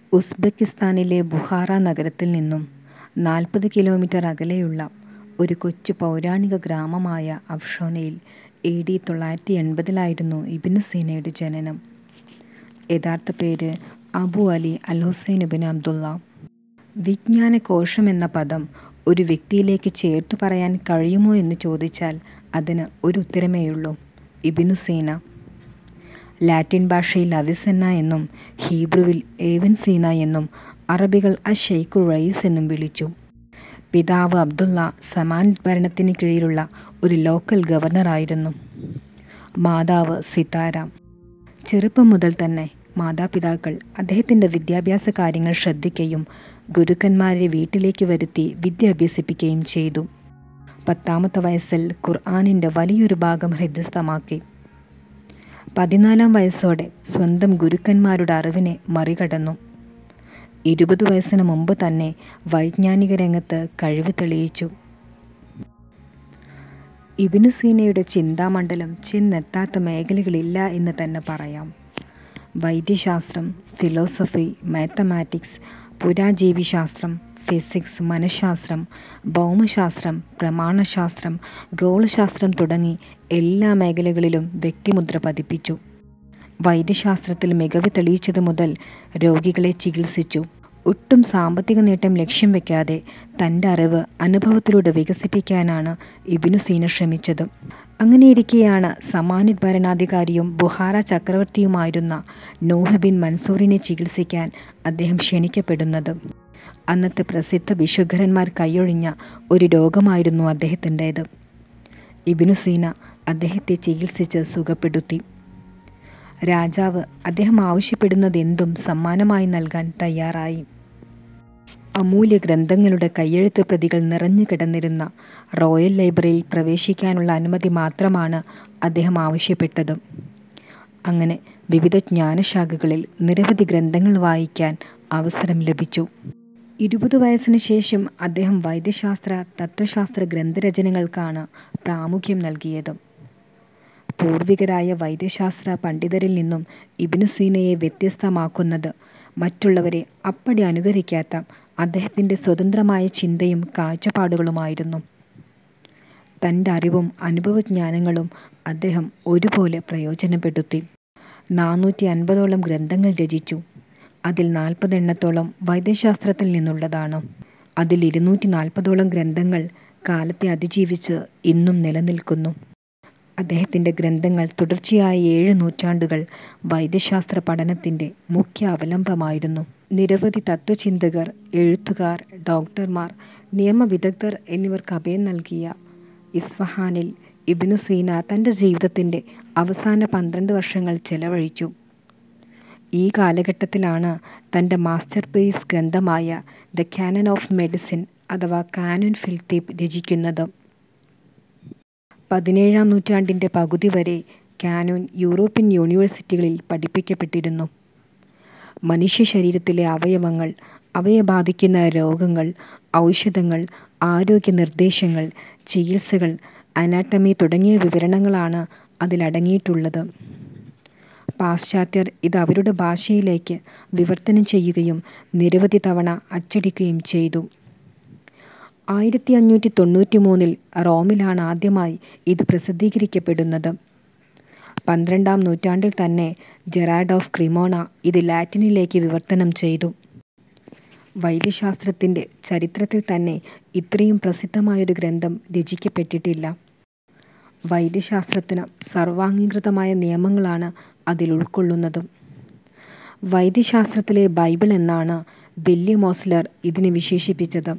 ഉസ്ബെക്കിസ്ഥാനിലെ ബുഖാറ നഗരത്തിൽ നിന്നും നാൽപ്പത് കിലോമീറ്റർ അകലെയുള്ള ഒരു കൊച്ചു പൗരാണിക ഗ്രാമമായ അഫ്ഷോനയിൽ എ ഡി തൊള്ളായിരത്തി എൺപതിലായിരുന്നു ഇബ്നു സീനയുടെ ജനനം. യഥാർത്ഥ പേര് അബു അലി അൽ ഹുസൈൻ ഇബ്നു അബ്ദുള്ള. വിജ്ഞാനകോശം എന്ന പദം ഒരു വ്യക്തിയിലേക്ക് ചേർത്തു പറയാൻ കഴിയുമോ എന്ന് ചോദിച്ചാൽ അതിന് ഒരുത്തരമേയുള്ളൂ: ഇബ്നു സീന. ലാറ്റിൻ ഭാഷയിൽ അവിസെന്ന എന്നും ഹീബ്രുവിൽ ഏവൻ സീന എന്നും അറബികൾ അശ്-ശൈഖു റയീസ് എന്നും വിളിച്ചു. പിതാവ് അബ്ദുള്ള സമാനിദ് ഭരണത്തിന് കീഴിലുള്ള ഒരു ലോക്കൽ ഗവർണറായിരുന്നു. മാതാവ് സിതാര. ചെറുപ്പം മുതൽ തന്നെ മാതാപിതാക്കൾ അദ്ദേഹത്തിന്റെ വിദ്യാഭ്യാസ കാര്യങ്ങൾ ശ്രദ്ധിക്കുകയും ഗുരുക്കന്മാരെ വീട്ടിലേക്ക് വരുത്തി വിദ്യ അഭ്യസിപ്പിക്കുകയും ചെയ്തു. പത്താമത്തെ വയസ്സിൽ ഖുർആനിന്റെ വലിയൊരു ഭാഗം ഹൃദിസ്ഥമാക്കി. പതിനാലാം വയസ്സോടെ സ്വന്തം ഗുരുക്കന്മാരുടെ അറിവിനെ മറികടന്നു. ഇരുപത് വയസ്സിന് മുമ്പ് തന്നെ വൈജ്ഞാനിക രംഗത്ത് കഴിവ് തെളിയിച്ചു. ഇബ്നു സീനയുടെ ചിന്താമണ്ഡലം ചെന്നെത്താത്ത മേഖലകളില്ല എന്ന് തന്നെ പറയാം. വൈദ്യശാസ്ത്രം, ഫിലോസഫി, മാത്തമാറ്റിക്സ്, പുരാജീവിശാസ്ത്രം, ഫിസിക്സ്, മനഃശാസ്ത്രം, ഭൗമശാസ്ത്രം, പ്രമാണശാസ്ത്രം, ഗോളശാസ്ത്രം തുടങ്ങി എല്ലാ മേഖലകളിലും വ്യക്തിമുദ്ര പതിപ്പിച്ചു. വൈദ്യശാസ്ത്രത്തിൽ മികവ് തെളിയിച്ചതു മുതൽ രോഗികളെ ചികിത്സിച്ചു. ഒട്ടും സാമ്പത്തിക നേട്ടം ലക്ഷ്യം വെക്കാതെ തന്റെ അറിവ് അനുഭവത്തിലൂടെ വികസിപ്പിക്കാനാണ് ഇബ്നു സീന ശ്രമിച്ചത്. അങ്ങനെയിരിക്കെയാണ് സമാനിദ് ഭരണാധികാരിയും ബുഖാറ ചക്രവർത്തിയുമായിരുന്ന നൂഹ് ബിൻ മൻസൂറിനെ ചികിത്സിക്കാൻ അദ്ദേഹം ക്ഷണിക്കപ്പെടുന്നത്. അന്നത്തെ പ്രസിദ്ധ ഭിഷഗ്വരന്മാർ കയ്യൊഴിഞ്ഞ ഒരു രോഗമായിരുന്നു അദ്ദേഹത്തിന്റേത്. ഇബ്നു സീന അദ്ദേഹത്തെ ചികിത്സിച്ച് സുഖപ്പെടുത്തി. രാജാവ് അദ്ദേഹം ആവശ്യപ്പെടുന്നതെന്തും സമ്മാനമായി നൽകാൻ തയ്യാറായി. അമൂല്യ ഗ്രന്ഥങ്ങളുടെ കൈയെഴുത്ത് പ്രതികൾ നിറഞ്ഞു കിടന്നിരുന്ന റോയൽ ലൈബ്രറിയിൽ പ്രവേശിക്കാനുള്ള അനുമതി മാത്രമാണ് അദ്ദേഹം ആവശ്യപ്പെട്ടത്. അങ്ങനെ വിവിധ ജ്ഞാനശാഖകളിൽ നിരവധി ഗ്രന്ഥങ്ങൾ വായിക്കാൻ അവസരം ലഭിച്ചു. ഇരുപത് വയസ്സിന് ശേഷം അദ്ദേഹം വൈദ്യശാസ്ത്ര, തത്ത്വശാസ്ത്ര ഗ്രന്ഥരചനകൾക്കാണ് പ്രാമുഖ്യം നൽകിയത്. പൂർവികരായ വൈദ്യശാസ്ത്ര പണ്ഡിതരിൽ നിന്നും ഇബ്നു സീനയെ വ്യത്യസ്തമാക്കുന്നത് മറ്റുള്ളവരെ അപ്പടി അനുകരിക്കാത്ത അദ്ദേഹത്തിന്റെ സ്വതന്ത്രമായ ചിന്തയും കാഴ്ചപ്പാടുകളുമായിരുന്നു. തന്റെ അറിവും അനുഭവജ്ഞാനങ്ങളും അദ്ദേഹം ഒരുപോലെ പ്രയോജനപ്പെടുത്തി. നാനൂറ്റി അൻപതോളം ഗ്രന്ഥങ്ങൾ രചിച്ചു. അതിൽ നാൽപ്പതെണ്ണത്തോളം വൈദ്യശാസ്ത്രത്തിൽ നിന്നുള്ളതാണ്. അതിൽ ഇരുന്നൂറ്റി നാൽപ്പതോളം ഗ്രന്ഥങ്ങൾ കാലത്തെ അതിജീവിച്ച് ഇന്നും നിലനിൽക്കുന്നു. അദ്ദേഹത്തിന്റെ ഗ്രന്ഥങ്ങൾ തുടർച്ചയായ ഏഴ് നൂറ്റാണ്ടുകൾ വൈദ്യശാസ്ത്ര പഠനത്തിന്റെ മുഖ്യ അവലംബമായിരുന്നു. നിരവധി തത്ത്വചിന്തകർ, എഴുത്തുകാർ, ഡോക്ടർമാർ, നിയമവിദഗ്ധർ എന്നിവർക്ക് അഭയം നൽകിയ ഇസ്ഫഹാനിൽ ഇബ്നു സീന തന്റെ ജീവിതത്തിന്റെ അവസാന പന്ത്രണ്ട് വർഷങ്ങൾ ചെലവഴിച്ചു. ഈ കാലഘട്ടത്തിലാണ് തന്റെ മാസ്റ്റർപീസ് ഗ്രന്ഥമായ ദ കാനൺ ഓഫ് മെഡിസിൻ അഥവാ കാനൂൻ ഫിൽ തിബ് രചിക്കുന്നത്. പതിനേഴാം നൂറ്റാണ്ടിന്റെ പകുതി വരെ കാനൂൻ യൂറോപ്യൻ യൂണിവേഴ്സിറ്റികളിൽ പഠിപ്പിക്കപ്പെട്ടിരുന്നു. മനുഷ്യശരീരത്തിലെ അവയവങ്ങൾ, അവയെ ബാധിക്കുന്ന രോഗങ്ങൾ, ഔഷധങ്ങൾ, ആരോഗ്യനിർദ്ദേശങ്ങൾ, ചികിത്സകൾ, അനാട്ടമി തുടങ്ങിയ വിവരണങ്ങളാണ് അതിലടങ്ങിയിട്ടുള്ളത്. പാശ്ചാത്യർ ഇത് അവരുടെ ഭാഷയിലേക്ക് വിവർത്തനം ചെയ്യുകയും നിരവധി തവണ അച്ചടിക്കുകയും ചെയ്തു. ആയിരത്തി അഞ്ഞൂറ്റി തൊണ്ണൂറ്റിമൂന്നിൽ റോമിലാണ് ആദ്യമായി ഇത് പ്രസിദ്ധീകരിക്കപ്പെടുന്നത്. പന്ത്രണ്ടാം നൂറ്റാണ്ടിൽ തന്നെ ജെറാഡ് ഓഫ് ക്രിമോണ ഇത് ലാറ്റിനിലേക്ക് വിവർത്തനം ചെയ്തു. വൈദ്യശാസ്ത്രത്തിന്റെ ചരിത്രത്തിൽ തന്നെ ഇത്രയും പ്രസിദ്ധമായൊരു ഗ്രന്ഥം രചിക്കപ്പെട്ടിട്ടില്ല. വൈദ്യശാസ്ത്രത്തിന് സർവാംഗീകൃതമായ നിയമങ്ങളാണ് അതിലുൾക്കൊള്ളുന്നത്. വൈദ്യശാസ്ത്രത്തിലെ ബൈബിൾ എന്നാണ് വില്യം ഓസ്ലർ ഇതിനെ വിശേഷിപ്പിച്ചത്.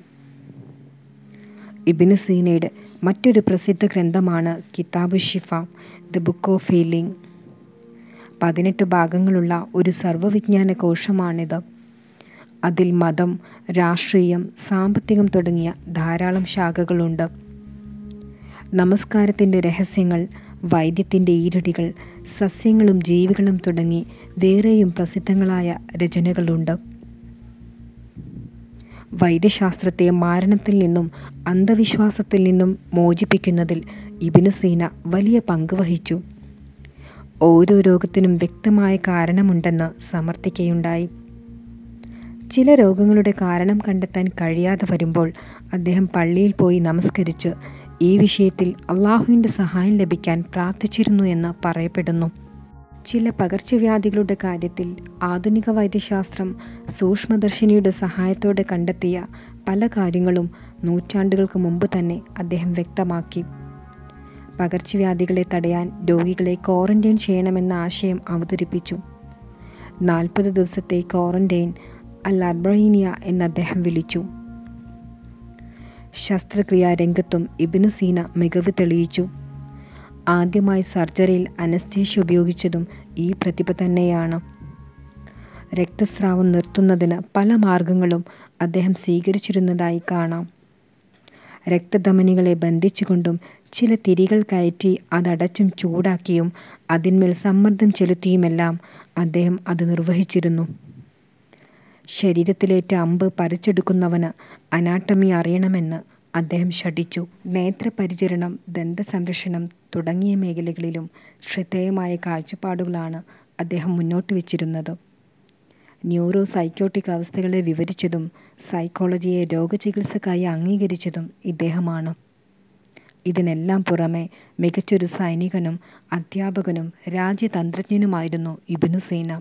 ഇബ്നു സീനയുടെ മറ്റൊരു പ്രസിദ്ധ ഗ്രന്ഥമാണ് കിതാബുശ്ശിഫ ദ ബുക്ക് ഓഫ് ഹീലിങ്. പതിനെട്ട് ഭാഗങ്ങളുള്ള ഒരു സർവ്വവിജ്ഞാനകോശമാണിത്. അതിൽ മതം, രാഷ്ട്രീയം, സാമ്പത്തികം തുടങ്ങിയ ധാരാളം ശാഖകളുണ്ട്. നമസ്കാരത്തിന്റെ രഹസ്യങ്ങൾ, വൈദ്യത്തിന്റെ ഈരടികൾ, സസ്യങ്ങളും ജീവികളും തുടങ്ങി വേറെയും പ്രസിദ്ധങ്ങളായ രചനകളുണ്ട്. വൈദ്യശാസ്ത്രത്തെ മാരണത്തിൽ നിന്നും അന്ധവിശ്വാസത്തിൽ നിന്നും മോചിപ്പിക്കുന്നതിൽ ഇബ്നു സീന വലിയ പങ്ക് വഹിച്ചു. ഓരോ രോഗത്തിനും വ്യക്തമായ കാരണമുണ്ടെന്ന് സമർത്ഥിക്കുകയുണ്ടായി. ചില രോഗങ്ങളുടെ കാരണം കണ്ടെത്താൻ കഴിയാതെ വരുമ്പോൾ അദ്ദേഹം പള്ളിയിൽ പോയി നമസ്കരിച്ച് ഈ വിഷയത്തിൽ അള്ളാഹുവിൻ്റെ സഹായം ലഭിക്കാൻ പ്രാർത്ഥിച്ചിരുന്നു എന്ന് പറയപ്പെടുന്നു ചില പകർച്ചവ്യാധികളുടെ കാര്യത്തിൽ ആധുനിക വൈദ്യശാസ്ത്രം സൂക്ഷ്മദർശിനിയുടെ സഹായത്തോടെ കണ്ടെത്തിയ പല കാര്യങ്ങളും നൂറ്റാണ്ടുകൾക്ക് മുമ്പ് തന്നെ അദ്ദേഹം വ്യക്തമാക്കി പകർച്ചവ്യാധികളെ തടയാൻ രോഗികളെ ക്വാറന്റൈൻ ചെയ്യണമെന്ന ആശയം അവതരിപ്പിച്ചു നാൽപ്പത് ദിവസത്തെ ക്വാറന്റൈൻ അൽ അർബറീനിയ എന്ന് അദ്ദേഹം വിളിച്ചു ശസ്ത്രക്രിയാ രംഗത്തും ഇബിനു സീന മികവ് തെളിയിച്ചു ആദ്യമായി സർജറിയിൽ അനസ്തേഷ്യ ഉപയോഗിച്ചതും ഈ പ്രതിഭ തന്നെയാണ് രക്തസ്രാവം നിർത്തുന്നതിന് പല മാർഗങ്ങളും അദ്ദേഹം സ്വീകരിച്ചിരുന്നതായി കാണാം രക്തധമനികളെ ബന്ധിച്ചുകൊണ്ടും ചില തിരികൾ കയറ്റി അതടച്ചും ചൂടാക്കിയും അതിന്മേൽ സമ്മർദ്ദം ചെലുത്തിയുമെല്ലാം അദ്ദേഹം അത് നിർവഹിച്ചിരുന്നു ശരീരത്തിലേറ്റ അമ്പ് പറിച്ചെടുക്കുന്നവന് അനാട്ടമി അറിയണമെന്ന് അദ്ദേഹം ശഠിച്ചു നേത്രപരിചരണം ദന്തസംരക്ഷണം തുടങ്ങിയ മേഖലകളിലും ശ്രദ്ധേയമായ കാഴ്ചപ്പാടുകളാണ് അദ്ദേഹം മുന്നോട്ട് വച്ചിരുന്നത് ന്യൂറോ സൈക്കോട്ടിക് അവസ്ഥകളെ വിവരിച്ചതും സൈക്കോളജിയെ രോഗചികിത്സക്കായി അംഗീകരിച്ചതും ഇദ്ദേഹമാണ് ഇതിനെല്ലാം പുറമെ മികച്ചൊരു സൈനികനും അധ്യാപകനും രാജ്യതന്ത്രജ്ഞനുമായിരുന്നു ഇബിനു സീന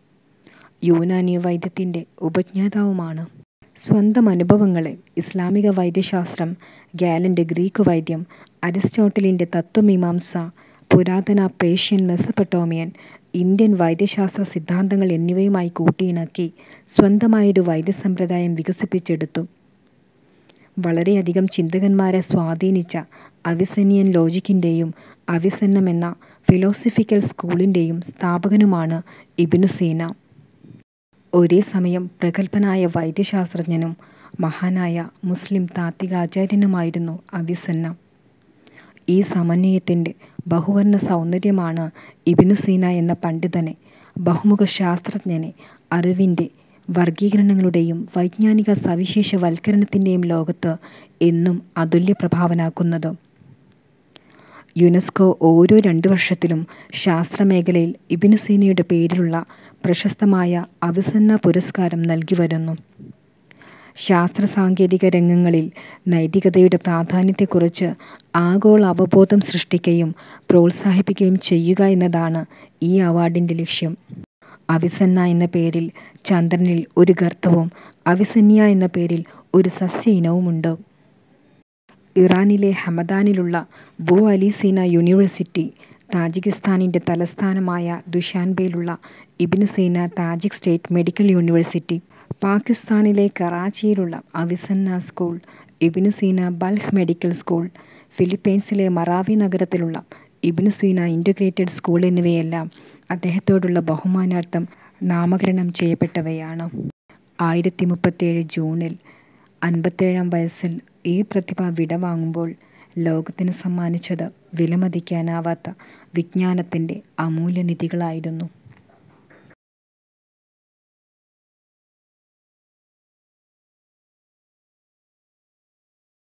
യൂനാനി വൈദ്യത്തിൻ്റെ ഉപജ്ഞാതാവുമാണ് സ്വന്തം അനുഭവങ്ങളെ ഇസ്ലാമിക വൈദ്യശാസ്ത്രം ഗാലൻ്റെ ഗ്രീക്ക് വൈദ്യം അരിസ്റ്റോട്ടലിൻ്റെ തത്വമീമാംസ പുരാതന പേർഷ്യൻ മെസപ്പട്ടോമിയൻ ഇന്ത്യൻ വൈദ്യശാസ്ത്ര സിദ്ധാന്തങ്ങൾ എന്നിവയുമായി കൂട്ടിയിണക്കി സ്വന്തമായൊരു വൈദ്യസമ്പ്രദായം വികസിപ്പിച്ചെടുത്തു വളരെയധികം ചിന്തകന്മാരെ സ്വാധീനിച്ച അവിസനിയൻ ലോജിക്കിൻ്റെയും അവിസന്നം എന്ന ഫിലോസഫിക്കൽ സ്കൂളിൻ്റെയും സ്ഥാപകനുമാണ് ഇബിനു സീന ഒരേ സമയം പ്രഗത്ഭനായ വൈദ്യശാസ്ത്രജ്ഞനും മഹാനായ മുസ്ലിം താത്വികാചാര്യനുമായിരുന്നു അവിസന്ന ഈ സമന്വയത്തിൻ്റെ ബഹുവർണ്ണ സൗന്ദര്യമാണ് ഇബിനു സീന എന്ന പണ്ഡിതനെ ബഹുമുഖ ശാസ്ത്രജ്ഞനെ അറിവിൻ്റെ വർഗീകരണങ്ങളുടെയും വൈജ്ഞാനിക സവിശേഷവൽക്കരണത്തിൻ്റെയും ലോകത്ത് എന്നും അതുല്യ പ്രഭാവനാക്കുന്നത് യുനെസ്കോ ഓരോ രണ്ട് വർഷത്തിലും ശാസ്ത്രമേഖലയിൽ ഇബിനു സീനയുടെ പേരിലുള്ള പ്രശസ്തമായ അവിസന്ന പുരസ്കാരം നൽകി വരുന്നു ശാസ്ത്ര സാങ്കേതിക രംഗങ്ങളിൽ നൈതികതയുടെ പ്രാധാന്യത്തെക്കുറിച്ച് ആഗോള അവബോധം സൃഷ്ടിക്കുകയും പ്രോത്സാഹിപ്പിക്കുകയും ചെയ്യുക എന്നതാണ് ഈ അവാർഡിൻ്റെ ലക്ഷ്യം അവിസന്ന എന്ന പേരിൽ ചന്ദ്രനിൽ ഒരു ഗർത്തവും അവിസന്യ എന്ന പേരിൽ ഒരു സസ്യ ഇനവുമുണ്ട് ഇറാനിലെ ഹമദാനിലുള്ള ബു അലി സീന യൂണിവേഴ്സിറ്റി താജിക്കിസ്ഥാനിൻ്റെ തലസ്ഥാനമായ ദുഷാൻബയിലുള്ള Ibn Sina Tajik state medical university പാകിസ്ഥാനിലെ കറാച്ചിയിലുള്ള Avicenna school Ibn Sina Balkh medical school ഫിലിപ്പൈൻസിലെ മറാവി നഗരത്തിലുള്ള ഇബിനു സീന ഇൻ്റഗ്രേറ്റഡ് സ്കൂൾ എന്നിവയെല്ലാം അദ്ദേഹത്തോടുള്ള ബഹുമാനാർത്ഥം നാമകരണം ചെയ്യപ്പെട്ടവയാണ് ആയിരത്തി മുപ്പത്തേഴ് ജൂണിൽ അൻപത്തേഴാം വയസ്സിൽ ഈ പ്രതിഭ വിടവാങ്ങുമ്പോൾ ലോകത്തിന് സമ്മാനിച്ചത് വിലമതിക്കാനാവാത്ത വിജ്ഞാനത്തിൻ്റെ അമൂല്യനിധികളായിരുന്നു